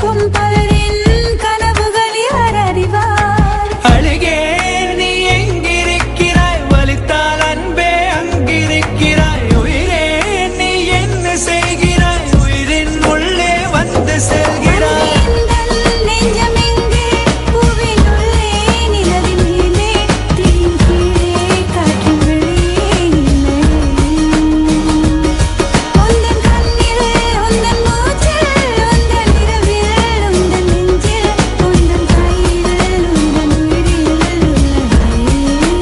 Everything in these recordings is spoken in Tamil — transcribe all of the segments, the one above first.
இருக்கும் பலரின் கனவுகள் யார் அறிவார் அழுகே நீ எங்கிருக்கிறாய் வலித்தால் அன்பே அங்கிருக்கிறாய் உயிரே நீ என்ன செய்கிறாய் உயிரின் உள்ளே வந்து செல்கிறாய் எந்தன் நெஞ்சம் எங்கே பூவின் உள்ளே நிலவின் மேலே தீயின் கீழே காற்றின் வெளியே இல்லை உந்தன் கண்ணில் உந்தன் மூச்சில் உந்தன் இரவில் உந்தன் நெஞ்சில் உந்தன் கையில் உந்தன் உயிரில் உள்ளதே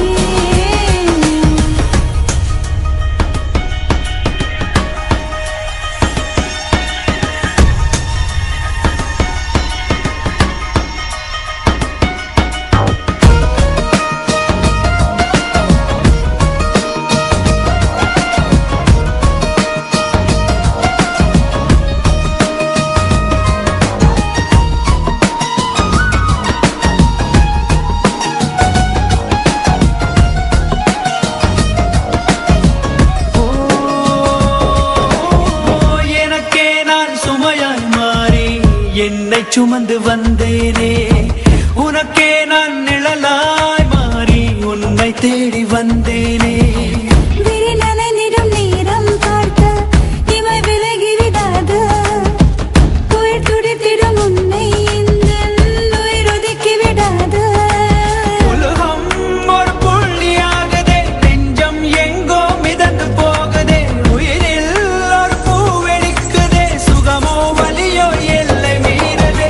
ஓ, எனக்கே நான் சுமையாய் மாறி என்னை சுமந்து வந்தேனே உனக்கே நான் நிழலாய் மாறி உன்னை தேடி வந்தேனே விரி நனைந்திடும் நேரம் பார்த்து இமை விலகி விடாது உயிர் துடித்திடும் உன்னை இந்த உயிர் ஒதுக்கி விடாது உலகம் ஒரு புள்ளியாகுதே நெஞ்சம் எங்கோ மிதந்து போகுதே உயிரில் ஒரு பூ வெடிக்குதே சுகமோ வலியோ எல்லை மீறதே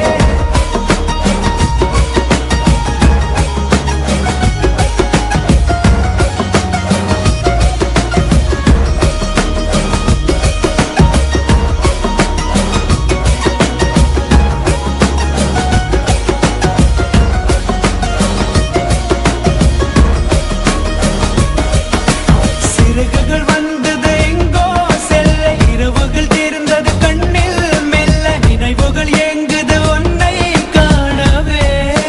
சிறகுகள் வந்தது எங்கோ செல்ல இரவுகள் தீர்ந்தது கண்ணில் மெல்ல நினைவுகள் எங்குது உன்னை காணவே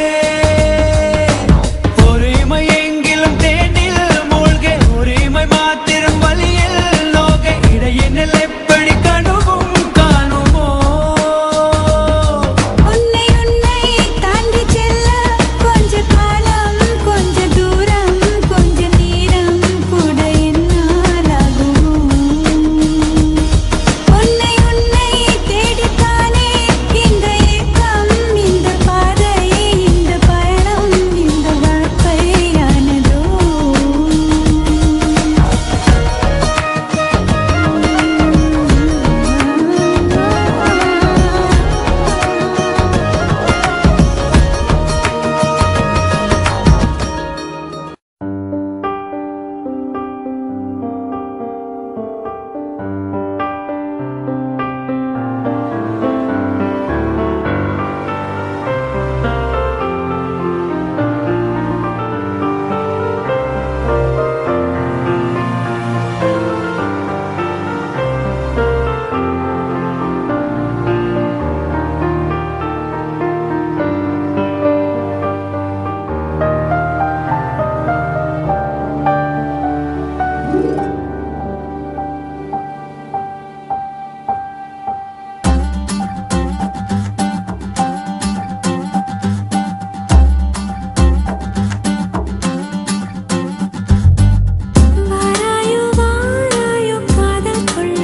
ஒருமை எங்கிலும் தேனில் மூழ்க ஒருமை மாத்திரம் வழியில் நோக இடையினில் எப்படி கனவும் காணுமோ உன்னை உன்னை தாண்டி செல்ல கொஞ்ச காலம் கொஞ்ச தூரம் கொஞ்ச நேரம் கூட என்னால் ஆகுமோ உன்னை உன்னை தேடித்தானே இந்த ஏக்கம் இந்த பாதை இந்த பயணம் இந்த வாழ்க்கையானதோ வாராயோ வாராயோ காதல் கொள்ள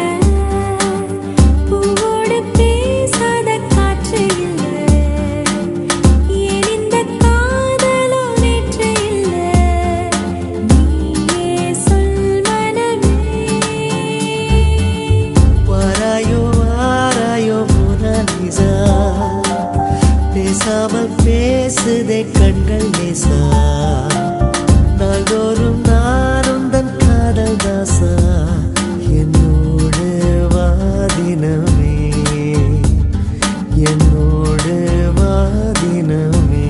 பூவோடு பேசாத காற்று இல்லை ஏன் இந்த காதலோ நேற்று இல்லை நீயே சொல் மனமே வாராயோ வாராயோ மோனாலிசா பேசாமல் பேசுதே கண்கள் லேசா நாள்தோறும் நானும் தன் காதல் தாசா என்னோடு வாதினமே என்னோடு வாதினமே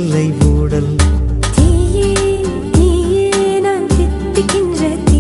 இல்லை ஊடல் தீயே தீயே நான் தித்திக்கின்ற